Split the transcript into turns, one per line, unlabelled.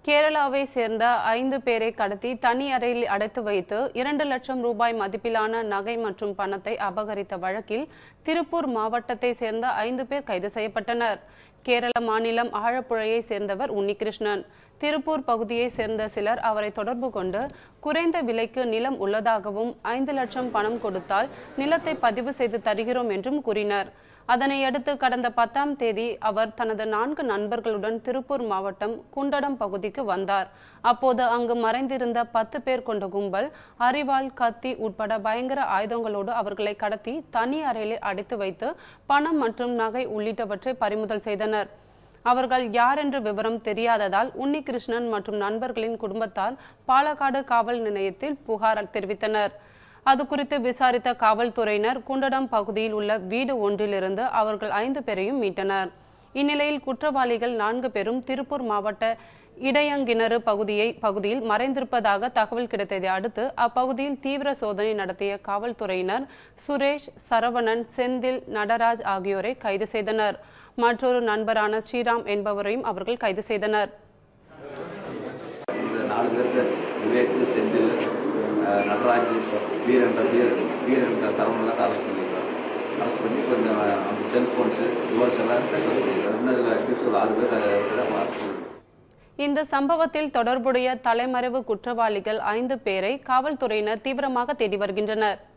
கேரளாவை சேர்ந்த ஐந்து பேரை கடத்தி தனி அறையில் அடைத்து வைத்து இரண்டு லட்சம் ரூபாய் மதிப்பிலான நகை மற்றும் பணத்தை அபகரித்த வழக்கில் திருப்பூர் மாவட்டத்தை சேர்ந்த ஐந்து பேர் கைது செய்யப்பட்டனர் கேரள மாநிலம் ஆழப்புழையை சேர்ந்தவர் உன்னிகிருஷ்ணன் திருப்பூர் பகுதியை சேர்ந்த சிலர் அவரை தொடர்பு கொண்டு குறைந்த விலைக்கு நிலம் உள்ளதாகவும் ஐந்து லட்சம் பணம் கொடுத்தால் நிலத்தை பதிவு செய்து தருகிறோம் என்றும் கூறினர் அதனையடுத்து கடந்த பத்தாம் தேதி அவர் தனது நான்கு நண்பர்களுடன் திருப்பூர் மாவட்டம் குண்டடம் பகுதிக்கு வந்தார் அப்போது அங்கு மறைந்திருந்த பத்து பேர் கொண்ட கும்பல் அரிவாள் கத்தி உட்பட பயங்கர ஆயுதங்களோடு அவர்களை கடத்தி தனி அறையில் அடைத்து வைத்து பணம் மற்றும் நகை உள்ளிட்டவற்றை பறிமுதல் செய்தனர் அவர்கள் யார் என்ற விவரம் தெரியாததால் உன்னிகிருஷ்ணன் மற்றும் நண்பர்களின் குடும்பத்தார் பாலக்காடு காவல் நிலையத்தில் புகார் தெரிவித்தனர் அது குறித்து விசாரித்த காவல்துறையினர் குண்டடம் பகுதியில் உள்ள வீடு ஒன்றிலிருந்து அவர்கள் ஐந்து பேரையும் மீட்டனர் இந்நிலையில் குற்றவாளிகள் நான்கு பேரும் திருப்பூர் மாவட்ட இடையங்கிணறு பகுதியை பகுதியில் மறைந்திருப்பதாக தகவல் கிடைத்ததை அடுத்து அப்பகுதியில் தீவிர சோதனை நடத்திய காவல்துறையினர் சுரேஷ் சரவணன் செந்தில் நடராஜ் ஆகியோரை கைது செய்தனர் மற்றொரு நண்பரான ஸ்ரீராம் என்பவரையும் அவர்கள் கைது செய்தனர்
இந்த நாலு பேருக்கு விவேக் செந்தில் அஹ், நடராஜ் வீரன்ற வீர வீரன்ற சரவணெல்லாம் அரெஸ்ட் பண்ணியிருக்காங்க அரெஸ்ட் பண்ணி கொஞ்சம் அந்த செல்ஃபோன்ஸு டுவர்ஸ் எல்லாம் ரெக்கவர் பண்ணியிருக்காங்க இன்னும் இதில் அட்லீஸ்ட் ஒரு ஆறு பேர் அரெஸ்ட் பண்ணியிருக்காங்க
இந்த சம்பவத்தில் தொடர்புடைய தலைமறைவு குற்றவாளிகள் ஐந்து பேரை காவல்துறையினர் தீவிரமாக தேடி வருகின்றனர்